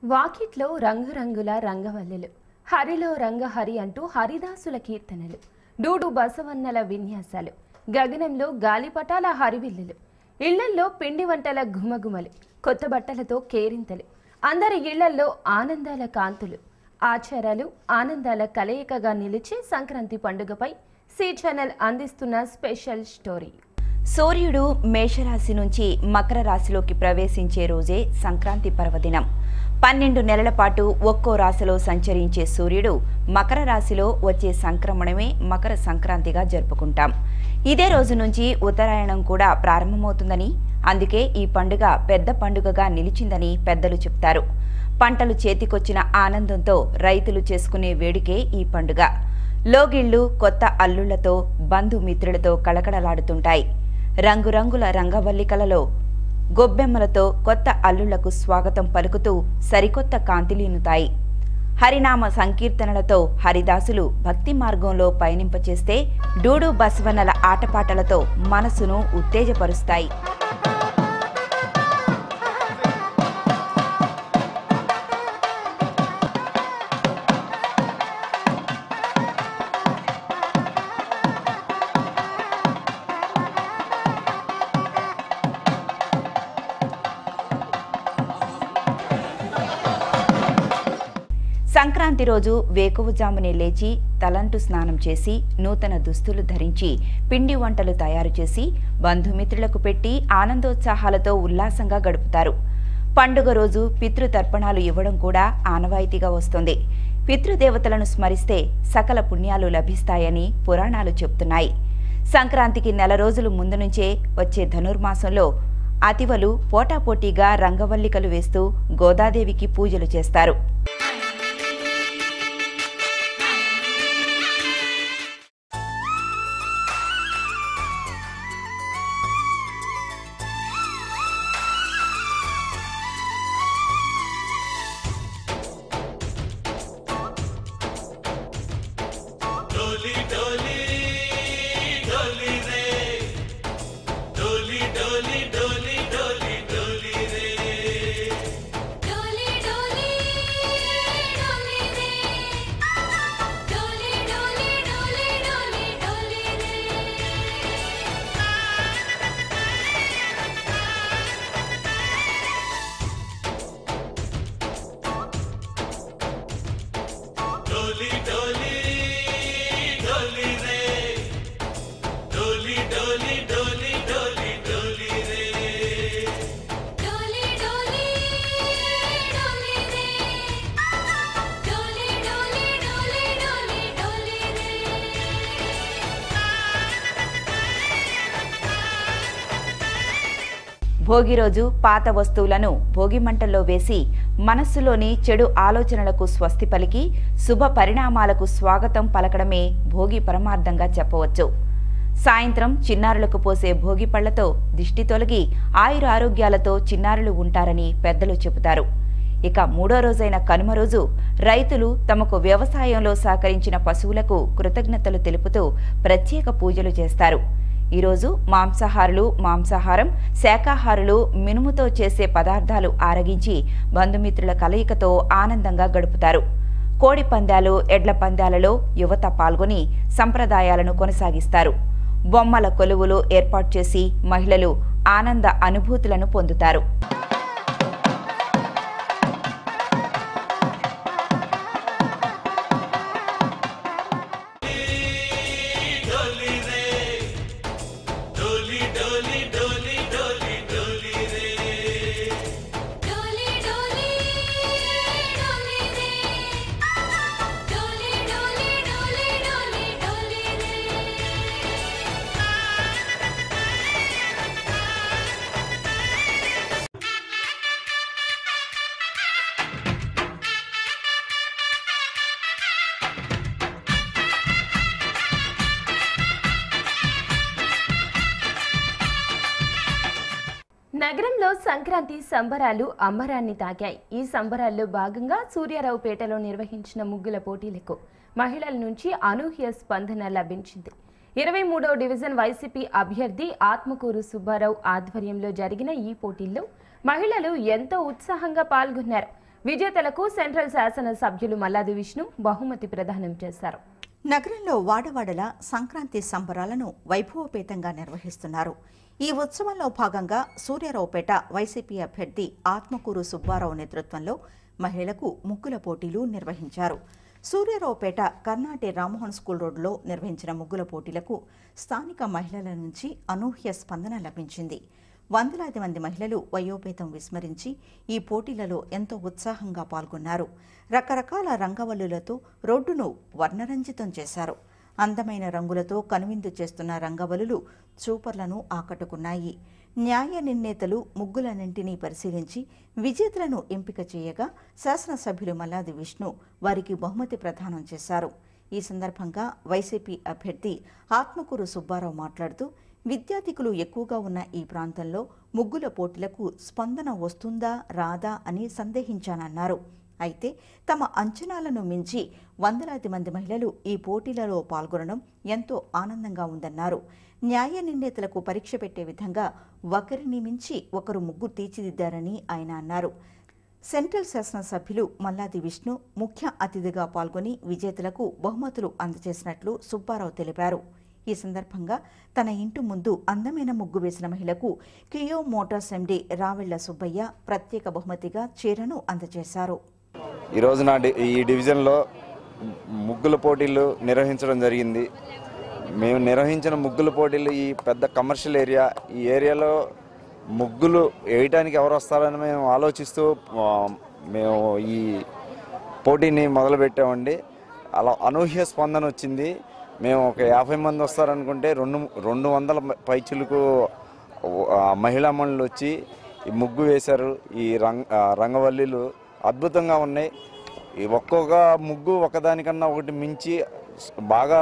వాకిట్లో రంగురంగుల రంగవల్లులు హరిలో రంగహరి అంటూ హరిదాసుల కీర్తనలు డూడు బసవన్నల విన్యాసాలు గగనంలో గాలిపటాల హరివిల్లులు ఇళ్లల్లో పిండి వంటల ఘుమఘుమలు కొత్త బట్టలతో కేరింతలు అందరి ఇళ్లల్లో ఆనందాల కాంతులు ఆచారాలు ఆనందాల కలయికగా నిలిచే సంక్రాంతి పండుగపై సి ఛానల్ అందిస్తున్న స్పెషల్ స్టోరీ సూర్యుడు మేషరాశి నుంచి మకర రాశిలోకి ప్రవేశించే రోజే సంక్రాంతి పర్వదినం పన్నెండు నెలల పాటు ఒక్కో రాశిలో సంచరించే సూర్యుడు మకర రాశిలో వచ్చే సంక్రమణమే మకర సంక్రాంతిగా జరుపుకుంటాం ఇదే రోజు నుంచి ఉత్తరాయణం కూడా ప్రారంభమవుతుందని అందుకే ఈ పండుగ పెద్ద పండుగగా నిలిచిందని పెద్దలు చెప్తారు పంటలు చేతికొచ్చిన ఆనందంతో రైతులు చేసుకునే వేడుకే ఈ పండుగ లోగిళ్లు కొత్త అల్లుళ్లతో బంధుమిత్రులతో కళకళలాడుతుంటాయి రంగురంగుల రంగవల్లికలలో గొబ్బెమ్మలతో కొత్త అల్లుళ్లకు స్వాగతం పలుకుతూ సరికొత్త కాంతిలీనుతాయి హరినామ సంకీర్తనలతో హరిదాసులు భక్తి మార్గంలో పయనింపచేస్తే డూడు బసవన్నల ఆటపాటలతో మనసును ఉత్తేజపరుస్తాయి సంక్రాంతి రోజు వేకువజామునే లేచి తలంటు స్నానం చేసి నూతన దుస్తులు ధరించి పిండి వంటలు తయారు చేసి బంధుమిత్రులకు పెట్టి ఆనందోత్సాహాలతో ఉల్లాసంగా గడుపుతారు పండుగ రోజు పితృతర్పణాలు ఇవ్వడం కూడా ఆనవాయితీగా వస్తుంది పితృదేవతలను స్మరిస్తే సకల పుణ్యాలు లభిస్తాయని పురాణాలు చెప్తున్నాయి సంక్రాంతికి నెల రోజులు ముందు నుంచే వచ్చే ధనుర్మాసంలో అతివలు పోటాపోటీగా రంగవల్లికలు వేస్తూ గోదాదేవికి పూజలు చేస్తారు डोली डोली डोली रे डोली डोली डोली डोली डोली रे डोली डोली डोली रे डोली डोली डोली डोली डोली रे डोली डोली डोली रे डोली डोली डोली डोली डोली रे डोली डोली डोली रे डोली डोली डोली डोली डोली रे భోగి రోజు పాత వస్తువులను భోగి మంటల్లో వేసి మనస్సులోని చెడు ఆలోచనలకు స్వస్తి పలికి శుభ పరిణామాలకు స్వాగతం పలకడమే భోగి పరమార్థంగా చెప్పవచ్చు సాయంత్రం చిన్నారులకు పోసే భోగి పళ్లతో దిష్టి తొలగి ఆయుర ఆరోగ్యాలతో చిన్నారులు ఉంటారని పెద్దలు చెబుతారు ఇక మూడో రోజైన కనుమ రోజు రైతులు తమకు వ్యవసాయంలో సహకరించిన పశువులకు కృతజ్ఞతలు తెలుపుతూ ప్రత్యేక పూజలు చేస్తారు ఈరోజు మాంసాహారులు మాంసాహారం శాకాహారులు మినుముతో చేసే పదార్థాలు ఆరగించి బంధుమిత్రుల కలయికతో ఆనందంగా గడుపుతారు కోడి పందాలు ఎడ్ల పందాలలో యువత పాల్గొని సంప్రదాయాలను కొనసాగిస్తారు బొమ్మల కొలువులు ఏర్పాటు చేసి మహిళలు ఆనంద అనుభూతులను పొందుతారు डोली रे डोली डोली डोली डोली डोली रे डोली डोली डोली रे डोली डोली डोली डोली डोली रे నగరంలో సంక్రాంతి సంబరాలు అంబరాన్ని తాకాయి ఈ సంబరాల్లో భాగంగా సూర్యారావుపేటలో నిర్వహించిన ముగ్గుల పోటీలకు మహిళల నుంచి అనూహ్య స్పందన లభించింది ఇరవై మూడవ డివిజన్ వైసీపీ అభ్యర్థి ఆత్మకూరు సుబ్బారావు ఆధ్వర్యంలో జరిగిన ఈ పోటీల్లో మహిళలు ఎంతో ఉత్సాహంగా పాల్గొన్నారు విజేతలకు సెంట్రల్ శాసన సభ్యులు మల్లాది విష్ణు బహుమతి ప్రదానం చేశారు నగరంలో వాడవాడల సంక్రాంతి సంబరాలను వైభవపేతంగా నిర్వహిస్తున్నారు ఈ ఉత్సవంలో భాగంగా సూర్యారావుపేట వైసీపీ అభ్యర్థి ఆత్మకూరు సుబ్బారావు నేతృత్వంలో మహిళలకు ముగ్గుల పోటీలు నిర్వహించారు సూర్యారావుపేట కర్ణాటి రామ్మోహన్ స్కూల్ రోడ్లో నిర్వహించిన ముగ్గుల పోటీలకు స్థానిక మహిళల నుంచి అనూహ్య స్పందన లభించింది వందలాది మంది మహిళలు వయోభేదం విస్మరించి ఈ పోటీలలో ఎంతో ఉత్సాహంగా పాల్గొన్నారు రకరకాల రంగవల్లులతో రోడ్డును వర్ణరంజితం చేశారు అందమైన రంగులతో కనువిందు చేస్తున్న రంగవల్లులు చూపర్లను ఆకట్టుకున్నాయి న్యాయ నిర్ణేతలు ముగ్గులన్నింటినీ పరిశీలించి విజేతలను ఎంపిక చేయగా శాసనసభ్యులు మల్లాది విష్ణు వారికి బహుమతి ప్రదానం చేశారు ఈ సందర్భంగా వైసీపీ అభ్యర్థి ఆత్మకూరు సుబ్బారావు మాట్లాడుతూ విద్యార్థికులు ఎక్కువగా ఉన్న ఈ ప్రాంతంలో ముగ్గుల పోటీలకు స్పందన వస్తుందా రాదా అని సందేహించానన్నారు అయితే తమ అంచనాలను మించి వందలాది మంది మహిళలు ఈ పోటీలలో పాల్గొనడం ఎంతో ఆనందంగా ఉందన్నారు న్యాయ నిర్ణేతలకు పరీక్ష పెట్టే విధంగా ఒకరిని మించి ఒకరు ముగ్గు తీర్చిదిద్దారని ఆయన అన్నారు సెంట్రల్ శాసనసభ్యులు మల్లాది విష్ణు ముఖ్య అతిథిగా పాల్గొని విజేతలకు బహుమతులు అందజేసినట్లు సుబ్బారావు తెలిపారు ఈ సందర్భంగా తన ఇంటి ముందు అందమైన ముగ్గు వేసిన మహిళకు Kia Motors MD Ravella Subbaiah ప్రత్యేక బహుమతిగా చీరను అందజేశారు ఈరోజు నా డి- ఈ డివిజన్లో ముగ్గుల పోటీలు నిర్వహించడం జరిగింది మేము నిర్వహించిన ముగ్గుల పోటీలు ఈ పెద్ద కమర్షియల్ ఏరియా ఈ ఏరియాలో ముగ్గులు వేయటానికి ఎవరు వస్తారని మేము ఆలోచిస్తూ ఆ, మేము ఈ పోటీని మొదలుపెట్టామండి అలా అనూహ్య స్పందన వచ్చింది మేము ఒక యాభై మంది వస్తారనుకుంటే రెండు రెండు వందల పైచులకు ఆ, మహిళా మనులు వచ్చి ఈ ముగ్గు వేశారు ఈ రంగ ఆ, రంగవల్లిలు అద్భుతంగా ఉన్నాయి ఈ ఒక్కొక్క ముగ్గు ఒకదానికన్నా ఒకటి మించి బాగా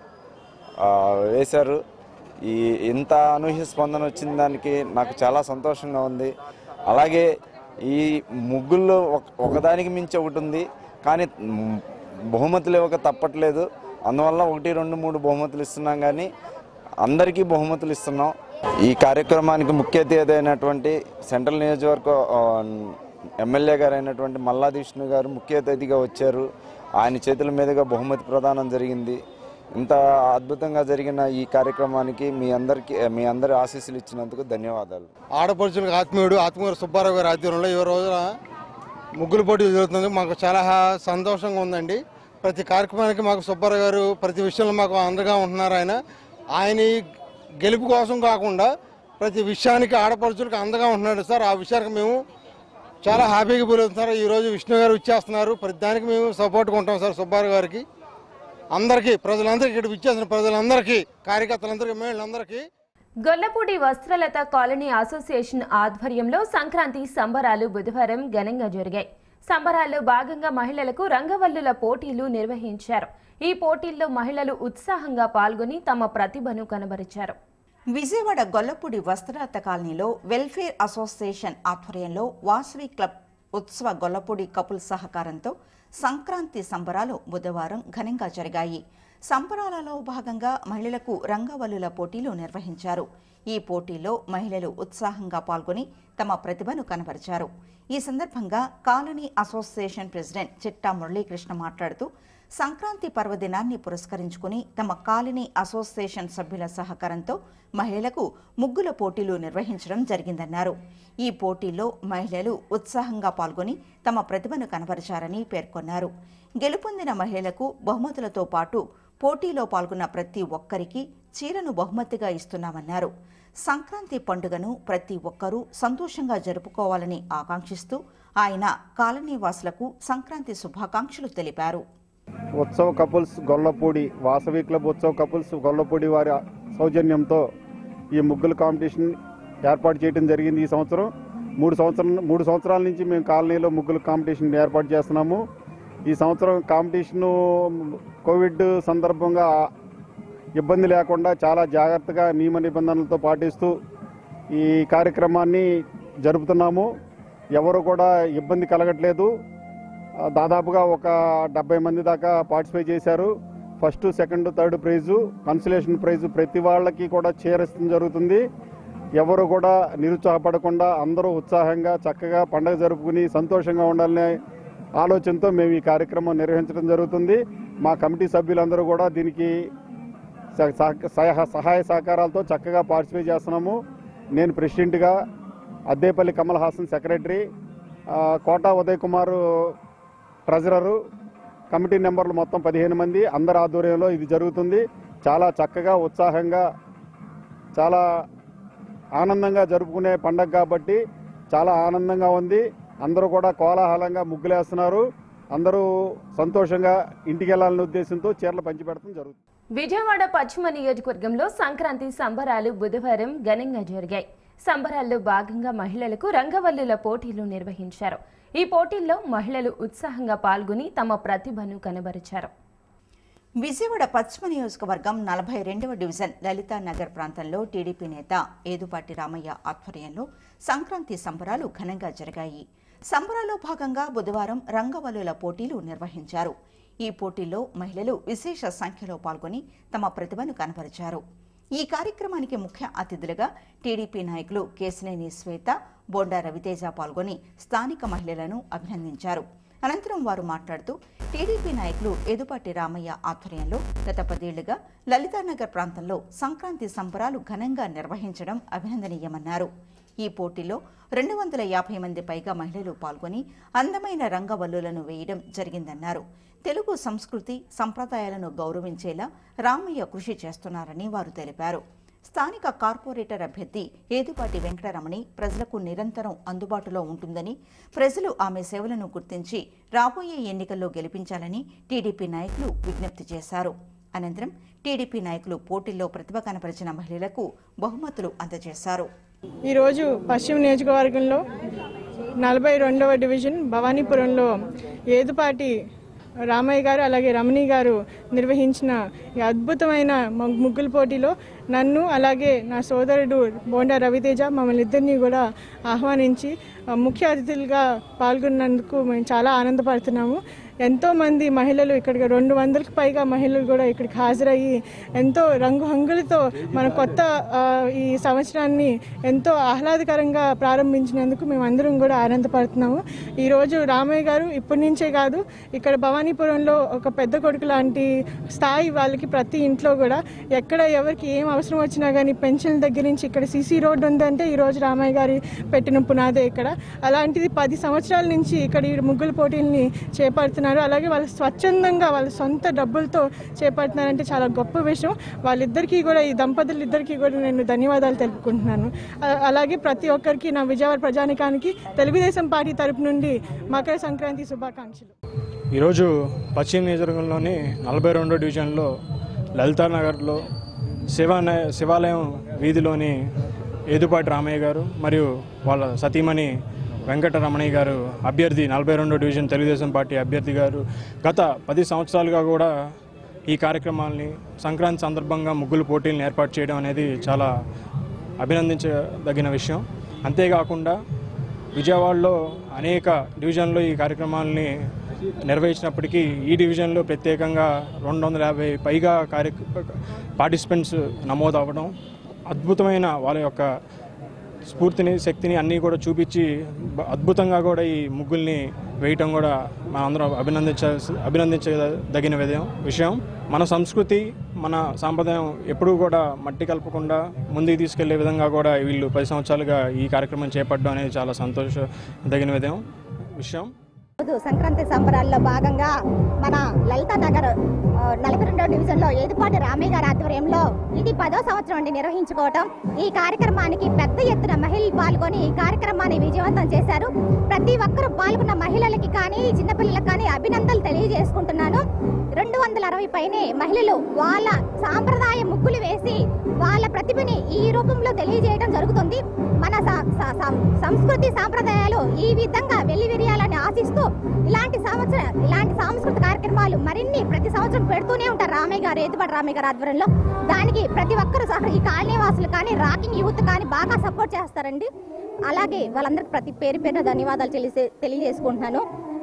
ఆ, వేశారు ఈ ఇంత అనూహ్య స్పందన వచ్చిన దానికి నాకు చాలా సంతోషంగా ఉంది అలాగే ఈ ముగ్గుల్లో ఒక- ఒకదానికి మించి ఒకటి ఉంది కానీ మ్, బహుమతులు ఇవ్వక తప్పట్లేదు అందువల్ల ఒకటి రెండు మూడు బహుమతులు ఇస్తున్నాం కానీ అందరికీ బహుమతులు ఇస్తున్నాం ఈ కార్యక్రమానికి ముఖ్య అతిథి అయినటువంటి సెంట్రల్ నియోజకవర్గ ఆ, ఎమ్మెల్యే గారు అయినటువంటి మల్లాది విష్ణు గారు ముఖ్య అతిథిగా వచ్చారు ఆయన చేతుల మీదుగా బహుమతి ప్రదానం జరిగింది ఇంత అద్భుతంగా జరిగిన ఈ కార్యక్రమానికి మీ అందరికీ మీ అందరి ఆశీస్సులు ఇచ్చినందుకు ధన్యవాదాలు ఆడపడుచులకు ఆత్మీయుడు ఆత్మగారు సుబ్బారావు గారి ఆధ్వర్యంలో ఈ రోజున ముగ్గులు పోటీ జరుగుతుంది మాకు చాలా హా- సంతోషంగా ఉందండి ప్రతి కార్యక్రమానికి మాకు సుబ్బారావు గారు ప్రతి విషయంలో మాకు అండగా ఉంటున్నారు ఆయన ఆయన ఈ గెలుపు కోసం కాకుండా ప్రతి విషయానికి ఆడపడుచులకు అండగా ఉంటున్నాడు సార్ ఆ విషయానికి మేము చాలా హ్యాపీగా ఫీల్ అవుతుంది సార్ ఈరోజు విష్ణు గారు ఇచ్చేస్తున్నారు ప్రతి దానికి మేము సపోర్ట్గా ఉంటాం సార్ సుబ్బారావు గారికి అందరికీ ప్రజలందరికీ ఇక్కడ ఇచ్చేసిన ప్రజలందరికీ కార్యకర్తలందరికీ మహిళలందరికీ గొల్లపూడి వస్త్రలత కాలనీ అసోసియేషన్ ఆధ్వర్యంలో సంక్రాంతి సంబరాలు బుధవారం ఘనంగా జరిగాయి సంబరాల్లో భాగంగా మహిళలకు రంగవల్లుల పోటీలు నిర్వహించారు ఈ పోటీల్లో మహిళలు ఉత్సాహంగా పాల్గొని తమ ప్రతిభను కనబరిచారు విజయవాడ గొల్లపూడి వస్త్రలత కాలనీలో వెల్ఫేర్ అసోసియేషన్ ఆధ్వర్యంలో వాసవి క్లబ్ ఉత్సవ గొల్లపూడి కపుల్ సహకారంతో సంక్రాంతి సంబరాలు బుధవారం ఘనంగా జరిగాయి సంబరాలలో భాగంగా మహిళలకు రంగవల్లుల పోటీలు నిర్వహించారు ఈ పోటీలో మహిళలు ఉత్సాహంగా పాల్గొని తమ ప్రతిభను కనబరిచారు ఈ సందర్భంగా కాలనీ అసోసియేషన్ ప్రెసిడెంట్ చిట్టా మురళీకృష్ణ మాట్లాడుతూ సంక్రాంతి పర్వదినాన్ని పురస్కరించుకుని తమ కాలనీ అసోసియేషన్ సభ్యుల సహకారంతో మహిళలకు ముగ్గుల పోటీలు నిర్వహించడం జరిగిందన్నారు ఈ పోటీల్లో మహిళలు ఉత్సాహంగా పాల్గొని తమ ప్రతిభను కనబరిచారని పేర్కొన్నారు గెలుపొందిన మహిళలకు బహుమతులతో పాటు పోటీలో పాల్గొన్న ప్రతి ఒక్కరికి చీరను బహుమతిగా ఇస్తున్నామన్నారు సంక్రాంతి పండుగను ప్రతి ఒక్కరూ సంతోషంగా జరుపుకోవాలని ఆకాంక్షిస్తూ ఆయన కాలనీ వాసులకు సంక్రాంతి శుభాకాంక్షలు తెలిపారు Utsav couples Gollapudi Vasavi club Utsav couples Gollapudi వారి సౌజన్యంతో ఈ ముగ్గుల కాంపిటీషన్ ఏర్పాటు చేయడం జరిగింది ఈ సంవత్సరం మూడు సంవత్సరం మూడు సంవత్సరాల నుంచి మేము కాలనీలో ముగ్గుల కాంపిటీషన్ ఏర్పాటు చేస్తున్నాము ఈ సంవత్సరం కాంపిటీషను కోవిడ్ సందర్భంగా ఇబ్బంది లేకుండా చాలా జాగ్రత్తగా నియమ నిబంధనలతో పాటిస్తూ ఈ కార్యక్రమాన్ని జరుపుతున్నాము ఎవరు కూడా ఇబ్బంది కలగట్లేదు ఆ, దాదాపుగా ఒక డెబ్బై మంది దాకా పార్టిసిపేట్ చేశారు first second third prize consolation prize ప్రతి వాళ్ళకి కూడా చీర ఇస్తడం జరుగుతుంది ఎవరు కూడా నిరుత్సాహపడకుండా అందరూ ఉత్సాహంగా చక్కగా పండగ జరుపుకుని సంతోషంగా ఉండాలనే ఆలోచనతో మేము ఈ కార్యక్రమం నిర్వహించడం జరుగుతుంది మా కమిటీ సభ్యులందరూ కూడా దీనికి సహ- సహ- సహాయ సహాయ సహకారాలతో చక్కగా పార్టిసిపేట్ చేస్తున్నాము నేను ప్రెసిడెంట్గా అద్దేపల్లి కమల్ హాసన్ సెక్రటరీ ఆ, కోటా ఉదయ్ కుమార్ ట్రెజరరు కమిటీ నెంబర్లు మొత్తం పదిహేను మంది అందరి ఆధ్వర్యంలో ఇది జరుగుతుంది చాలా చక్కగా ఉత్సాహంగా చాలా ఆనందంగా జరుపుకునే పండగ కాబట్టి చాలా ఆనందంగా ఉంది అందరూ కూడా కోలాహలంగా ముగ్గులేస్తున్నారు అందరూ సంతోషంగా ఇంటికి వెళ్ళాలనే ఉద్దేశంతో చీరలు పంచిపెడతాం జరుగుతుంది విజయవాడ పశ్చిమ నియోజకవర్గంలో సంక్రాంతి సంబరాలు బుధవారం ఘనంగా జరిగాయి సంబరాల్లో భాగంగా మహిళలకు రంగవల్లుల పోటీలు నిర్వహించారు ఈ పోటీల్లో మహిళలు ఉత్సాహంగా పాల్గొని తమ ప్రతిభను కనబరిచారు విజయవాడ పశ్చిమ నియోజకవర్గం నలభై రెండవ డివిజన్ లలితా నగర్ ప్రాంతంలో టీడీపీ నేత ఏదుపాటి రామయ్య ఆధ్వర్యంలో సంక్రాంతి సంబరాలు ఘనంగా జరిగాయి సంబరాల్లో భాగంగా బుధవారం రంగవల్లుల పోటీలు నిర్వహించారు ఈ పోటీల్లో మహిళలు విశేష సంఖ్యలో పాల్గొని తమ ప్రతిభను కనబరిచారు ఈ కార్యక్రమానికి ముఖ్య అతిథులుగా టీడీపీ నాయకులు కేశినేని శ్వేత బోండా రవితేజ పాల్గొని స్థానిక మహిళలను అభినందించారు అనంతరం వారు మాట్లాడుతూ టీడీపీ నాయకులు ఎదుపాటి రామయ్య ఆధ్వర్యంలో గత పదేళ్లుగా లలితానగర్ ప్రాంతంలో సంక్రాంతి సంబరాలు ఘనంగా నిర్వహించడం అభినందనీయమన్నారు ఈ పోటీలో రెండు వందల యాభై మంది పైగా మహిళలు పాల్గొని అందమైన రంగవల్లులను వేయడం జరిగిందన్నారు తెలుగు సంస్కృతి సంప్రదాయాలను గౌరవించేలా రామయ్య కృషి చేస్తున్నారని వారు తెలిపారు స్థానిక కార్పొరేటర్ అభ్యర్థి ఏదుపాటి వెంకటరమణి ప్రజలకు నిరంతరం అందుబాటులో ఉంటుందని ప్రజలు ఆమె సేవలను గుర్తించి రాబోయే ఎన్నికల్లో గెలిపించాలని టీడీపీ నాయకులు విజ్ఞప్తి చేశారు అనంతరం టీడీపీ నాయకులు పోటీల్లో ప్రతిభ కనపరిచిన మహిళలకు బహుమతులు అందజేశారు ఈరోజు పశ్చిమ నియోజకవర్గంలో నలభై రెండవ డివిజన్ భవానీపురంలో ఏదుపాటి రామయ్య గారు అలాగే రమణి గారు నిర్వహించిన ఈ అద్భుతమైన ము- ముగ్గుల పోటీలో నన్ను అలాగే నా సోదరుడు బోండా రవితేజ మమ్మల్ని ఇద్దరిని కూడా ఆహ్వానించి ఆ, ముఖ్య అతిథులుగా పాల్గొన్నందుకు మేము చాలా ఆనందపడుతున్నాము ఎంతో మంది మహిళలు ఇక్కడికి రెండు వందలకు పైగా మహిళలు కూడా ఇక్కడికి హాజరయ్యి ఎంతో రంగు హంగులతో మన కొత్త ఆ, ఈ సంవత్సరాన్ని ఎంతో ఆహ్లాదకరంగా ప్రారంభించినందుకు మేము అందరం కూడా ఆనందపడుతున్నాము ఈరోజు రామయ్య గారు ఇప్పటి నుంచే కాదు ఇక్కడ భవానీపురంలో ఒక పెద్ద కొడుకు లాంటి స్థాయి వాళ్ళకి ప్రతి ఇంట్లో కూడా ఎక్కడ ఎవరికి ఏం అవసరం వచ్చినా కానీ పెన్షన్ దగ్గర నుంచి ఇక్కడ సీసీ రోడ్డు ఉందంటే ఈరోజు రామయ్య గారి పెట్టిన పునాదే ఇక్కడ అలాంటిది పది సంవత్సరాల నుంచి ఇక్కడ ఈ ముగ్గుల పోటీల్ని చేపడుతున్నారు అలాగే వాళ్ళు స్వచ్ఛందంగా వాళ్ళ సొంత డబ్బులతో చేపడుతున్నారంటే చాలా గొప్ప విషయం వాళ్ళిద్దరికీ కూడా ఈ దంపతులు ఇద్దరికీ కూడా నేను ధన్యవాదాలు తెలుపుకుంటున్నాను అ- అలాగే ప్రతి ఒక్కరికి నా విజయవాడ ప్రజానికానికి తెలుగుదేశం పార్టీ తరపు నుండి మకర సంక్రాంతి శుభాకాంక్షలు ఈరోజు పశ్చిమ నియోజకవర్గంలోని నలభై రెండో డివిజన్లో లలితా నగర్లో శివ శివాలయం వీధిలోని ఏదుపాటి రామయ్య గారు మరియు వాళ్ళ సతీమణి వెంకటరమణయ్య గారు అభ్యర్థి నలభై రెండో డివిజన్ తెలుగుదేశం పార్టీ అభ్యర్థి గారు గత పది సంవత్సరాలుగా కూడా ఈ కార్యక్రమాల్ని సంక్రాంతి సందర్భంగా ముగ్గులు పోటీలను ఏర్పాటు చేయడం అనేది చాలా అభినందించదగిన విషయం అంతేకాకుండా విజయవాడలో అనేక డివిజన్లో ఈ కార్యక్రమాలని నిర్వహించినప్పటికీ ఈ డివిజన్లో ప్రత్యేకంగా రెండు వందల యాభై పైగా కార్య పార్టిసిపెంట్స్ నమోదు అవ్వడం అద్భుతమైన వాళ్ళ యొక్క స్ఫూర్తిని శక్తిని అన్నీ కూడా చూపించి బ- అద్భుతంగా కూడా ఈ ముగ్గుల్ని వేయటం కూడా మనందరం అభినందించాల్సి అభినందించదగిన విధం విషయం మన సంస్కృతి మన సాంప్రదాయం ఎప్పుడూ కూడా మట్టి కలపకుండా ముందుకు తీసుకెళ్లే విధంగా కూడా వీళ్ళు పది సంవత్సరాలుగా ఈ కార్యక్రమం చేపట్టడం అనేది చాలా సంతోషదగిన విధం విషయం రోజు సంక్రాంతి సంబరాల్లో భాగంగా మన లలిత నగర్ ఆ, నలభై రెండో డివిజన్ లో ఏదుపాటి రామయ్య గారి ఆధ్వర్యంలో ఇది పదో సంవత్సరం అండి నిర్వహించుకోవటం ఈ కార్యక్రమానికి పెద్ద ఎత్తున మహిళలు పాల్గొని ఈ కార్యక్రమాన్ని విజయవంతం చేశారు ప్రతి ఒక్కరూ పాల్గొన్న మహిళలకి కానీ చిన్నపిల్లలకు కానీ అభినందనలు తెలియజేసుకుంటున్నాను రెండు వందల అరవై పైనే మహిళలు వాళ్ళ సాంప్రదాయ ముగ్గులు వేసి వాళ్ళ ప్రతిభని ఈ రూపంలో తెలియజేయడం జరుగుతుంది మన స- స- సం- సంస్కృతి సాంప్రదాయాలు ఈ విధంగా వెల్లివిరియాలని ఆశిస్తూ ఇలాంటి సంవత్సరం ఇలాంటి సాంస్కృతిక కార్యక్రమాలు మరిన్ని ప్రతి సంవత్సరం పెడుతూనే ఉంటారు రామయ్య గారు ఏతుపాటి రామయ్య గారు ఆధ్వర్యంలో దానికి ప్రతి ఒక్కరు సహ ఈ కాలనీ వాసులు కానీ రాకింగ్ యూత్ కానీ బాగా సపోర్ట్ చేస్తారండి అలాగే వాళ్ళందరికీ ప్రతి పేరు పేరున ధన్యవాదాలు తెలిసే తెలియజేసుకుంటున్నాను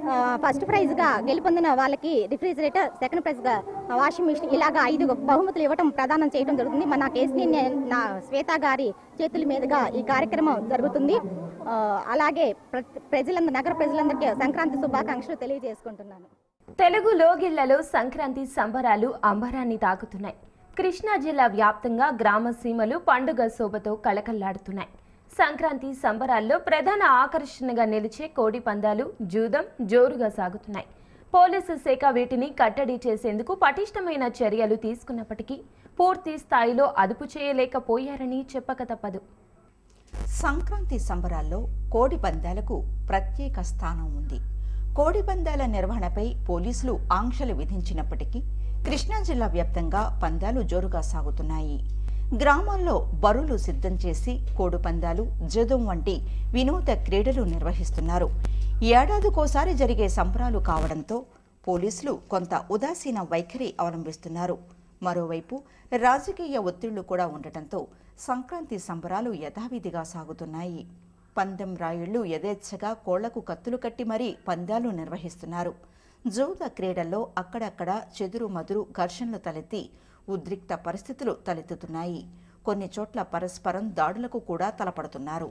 ఆ, ఫస్ట్ ప్రైజ్గా గెలుపొందిన వాళ్ళకి రిఫ్రిజిరేటర్ సెకండ్ ప్రైజ్గా వాషింగ్ మిషన్ ఇలాగా ఐదు బహుమతులు ఇవ్వడం ప్రదానం చేయడం జరుగుతుంది మన కేసుని నా శ్వేత గారి చేతుల మీదుగా ఈ కార్యక్రమం జరుగుతుంది ఆ, అలాగే ప్ర- ప్రజలందరూ నగర ప్రజలందరికీ సంక్రాంతి శుభాకాంక్షలు తెలియజేసుకుంటున్నాను తెలుగు లోగిళ్లలో సంక్రాంతి సంబరాలు అంబరాన్ని తాకుతున్నాయి కృష్ణా జిల్లా వ్యాప్తంగా గ్రామ సీమలు పండుగ శోభతో కళకళ్లాడుతున్నాయి సంక్రాంతి సంబరాల్లో ప్రధాన ఆకర్షణగా నిలిచే కోడి పందాలు జూదం జోరుగా సాగుతున్నాయి పోలీసు శాఖ వీటిని కట్టడి చేసేందుకు పటిష్టమైన చర్యలు తీసుకున్నప్పటికీ పూర్తి స్థాయిలో అదుపు చేయలేకపోయారని చెప్పక తప్పదు సంక్రాంతి సంబరాల్లో కోడి పందాలకు ప్రత్యేక స్థానం ఉంది కోడి పందాల నిర్వహణపై పోలీసులు ఆంక్షలు విధించినప్పటికీ కృష్ణా జిల్లా వ్యాప్తంగా పందాలు జోరుగా సాగుతున్నాయి గ్రామాల్లో బరులు సిద్ధం చేసి కోడి పందాలు జూదం వంటి వినూత క్రీడలు నిర్వహిస్తున్నారు ఏడాదికోసారి జరిగే సంబరాలు కావడంతో పోలీసులు కొంత ఉదాసీన వైఖరి అవలంబిస్తున్నారు మరోవైపు రాజకీయ ఒత్తిళ్లు కూడా ఉండటంతో సంక్రాంతి సంబరాలు యథావిధిగా సాగుతున్నాయి పందెం రాయుళ్లు యథేచ్ఛగా కోళ్లకు కత్తులు కట్టి మరీ పందాలు నిర్వహిస్తున్నారు జూద క్రీడల్లో అక్కడక్కడ చెదురు మదురు ఘర్షణలు తలెత్తి ఉద్రిక్త పరిస్థితులు తలెత్తుతున్నాయి కొన్ని చోట్ల పరస్పరం దాడులకు కూడా తలపడుతున్నారు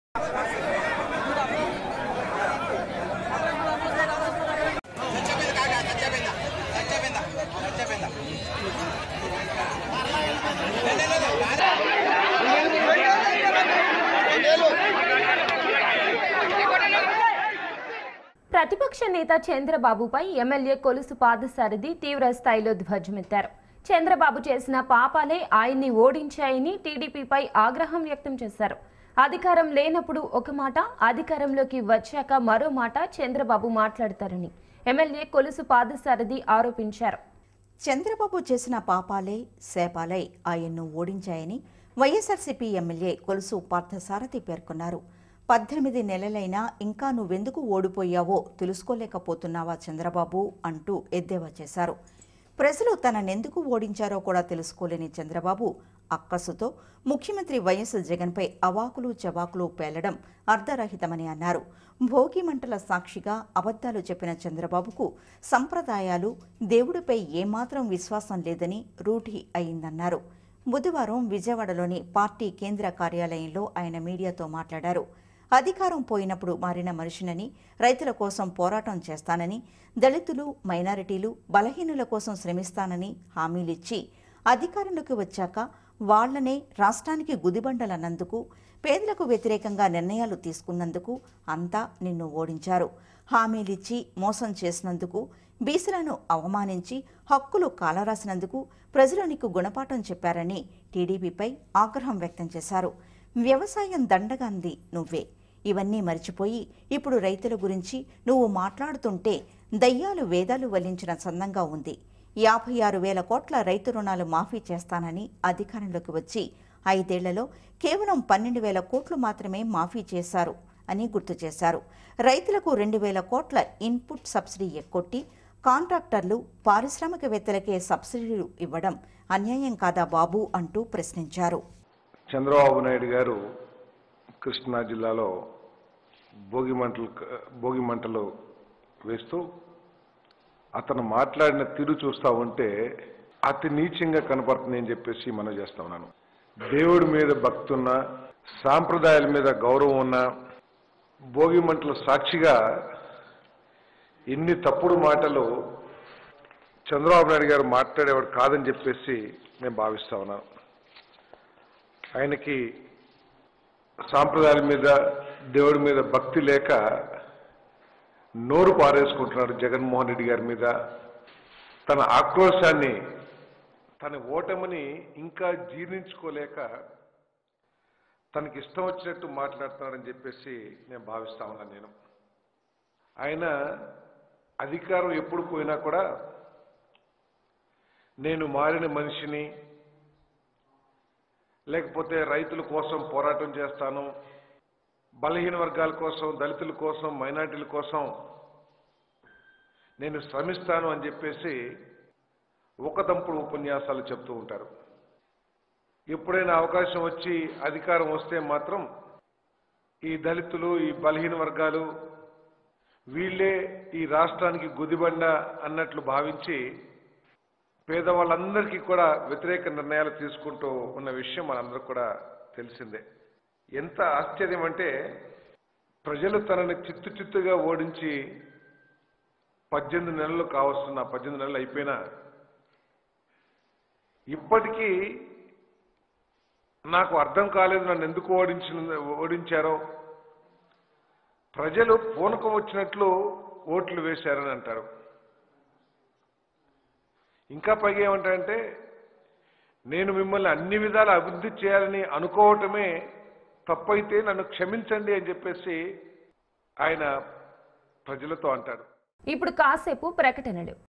ప్రతిపక్ష నేత చంద్రబాబుపై ఎమ్మెల్యే కొలుసు పాదసారథి తీవ్ర స్థాయిలో ధ్వజమెత్తారు చంద్రబాబు చేసిన పాపాలే ఆయన్ని ఓడించాయని టీడీపీపై ఆగ్రహం వ్యక్తం చేశారు అధికారం లేనప్పుడు ఒక మాట అధికారంలోకి వచ్చాక మరో మాట చంద్రబాబు మాట్లాడతారని ఎమ్మెల్యే కొలుసు పాదసారథి ఆరోపించారు చంద్రబాబు చేసిన పాపాలే శాపాలే ఆయన్ను ఓడించాయని వైఎస్ఆర్సీపీ ఎమ్మెల్యే కొలుసు పార్థసారథి పేర్కొన్నారు పద్దెనిమిది నెలలైనా ఇంకా నువ్వెందుకు ఓడిపోయావో తెలుసుకోలేకపోతున్నావా చంద్రబాబు అంటూ ఎద్దేవా చేశారు ప్రజలు తననెందుకు ఓడించారో కూడా తెలుసుకోలేని చంద్రబాబు అక్కసుతో ముఖ్యమంత్రి వైఎస్ జగన్పై అవాకులు చవాకులు పేలడం అర్ధరహితమని అన్నారు భోగి మంటల సాక్షిగా అబద్ధాలు చెప్పిన చంద్రబాబుకు సంప్రదాయాలు దేవుడిపై ఏమాత్రం విశ్వాసం లేదని రూఢి అయిందన్నారు బుధవారం విజయవాడలోని పార్టీ కేంద్ర కార్యాలయంలో ఆయన మీడియాతో మాట్లాడారు అధికారం పోయినప్పుడు మారిన మనిషినని రైతుల కోసం పోరాటం చేస్తానని దళితులు మైనారిటీలు బలహీనుల కోసం శ్రమిస్తానని హామీలిచ్చి అధికారంలోకి వచ్చాక వాళ్లనే రాష్ట్రానికి గుదిబండలన్నందుకు పేదలకు వ్యతిరేకంగా నిర్ణయాలు తీసుకున్నందుకు అంతా నిన్ను ఓడించారు హామీలిచ్చి మోసం చేసినందుకు బీసీలను అవమానించి హక్కులు కాలరాసినందుకు ప్రజలు నీకు గుణపాఠం చెప్పారని టీడీపీపై ఆగ్రహం వ్యక్తం చేశారు వ్యవసాయం దండగాంది నువ్వే ఇవన్నీ మర్చిపోయి ఇప్పుడు రైతుల గురించి నువ్వు మాట్లాడుతుంటే దయ్యాలు వేదాలు వల్లించిన సందంగా ఉంది యాభై ఆరు వేల కోట్ల రైతు రుణాలు మాఫీ చేస్తానని అధికారంలోకి వచ్చి ఐదేళ్లలో కేవలం పన్నెండు వేల కోట్లు మాత్రమే మాఫీ చేశారు అని గుర్తు చేశారు రైతులకు రెండు వేల కోట్ల ఇన్పుట్ సబ్సిడీ ఎక్కొట్టి కాంట్రాక్టర్లు పారిశ్రామికవేత్తలకే సబ్సిడీలు ఇవ్వడం అన్యాయం కాదా బాబు అంటూ ప్రశ్నించారు చంద్రబాబు నాయుడు గారు కృష్ణా జిల్లాలో భోగి మంటలు భోగి మంటలు వేస్తూ అతను మాట్లాడిన తీరు చూస్తా ఉంటే అతి నీచంగా కనపడుతుంది అని చెప్పేసి మనం చేస్తా ఉన్నాను దేవుడి మీద భక్తున్న సాంప్రదాయాల మీద గౌరవం ఉన్న భోగి మంటల సాక్షిగా ఇన్ని తప్పుడు మాటలు చంద్రబాబు నాయుడు గారు మాట్లాడేవాడు కాదని చెప్పేసి నేను భావిస్తా ఉన్నాను ఆయనకి సాంప్రదాయాల మీద దేవుడి మీద భక్తి లేక నోరు పారేసుకుంటున్నాడు జగన్మోహన్ రెడ్డి గారి మీద తన ఆక్రోశాన్ని తన ఓటమిని ఇంకా జీర్ణించుకోలేక తనకి ఇష్టం వచ్చినట్టు మాట్లాడుతున్నాడని చెప్పేసి నేను భావిస్తా ఉన్నాను నేను ఆయన అధికారం ఎప్పుడు పోయినా కూడా నేను మారిన మనిషిని లేకపోతే రైతుల కోసం పోరాటం చేస్తాను బలహీన వర్గాల కోసం దళితుల కోసం మైనార్టీల కోసం నేను శ్రమిస్తాను అని చెప్పేసి ఒక దంపుడు ఉపన్యాసాలు చెప్తూ ఉంటారు ఎప్పుడైనా అవకాశం వచ్చి అధికారం వస్తే మాత్రం ఈ దళితులు ఈ బలహీన వర్గాలు వీళ్ళే ఈ రాష్ట్రానికి గుదిబండ అన్నట్లు భావించి పేదవాళ్ళందరికీ కూడా వ్యతిరేక నిర్ణయాలు తీసుకుంటూ ఉన్న విషయం మనందరికి కూడా తెలిసిందే ఎంత ఆశ్చర్యం అంటే ప్రజలు తనని చిత్తు చిత్తుగా ఓడించి పద్దెనిమిది నెలలు కావస్తున్న పద్దెనిమిది నెలలు అయిపోయినా ఇప్పటికీ నాకు అర్థం కాలేదు నన్ను ఎందుకు ఓడించిన ఓడించారో ప్రజలు పూనకం వచ్చినట్లు ఓట్లు వేశారని అంటారు ఇంకా పైగా ఏమంటారంటే నేను మిమ్మల్ని అన్ని విధాల అభివృద్ధి చేయాలని అనుకోవటమే తప్పైతే నన్ను క్షమించండి అని చెప్పేసి ఆయన ప్రజలతో అంటాడు ఇప్పుడు కాసేపు ప్రకటనలు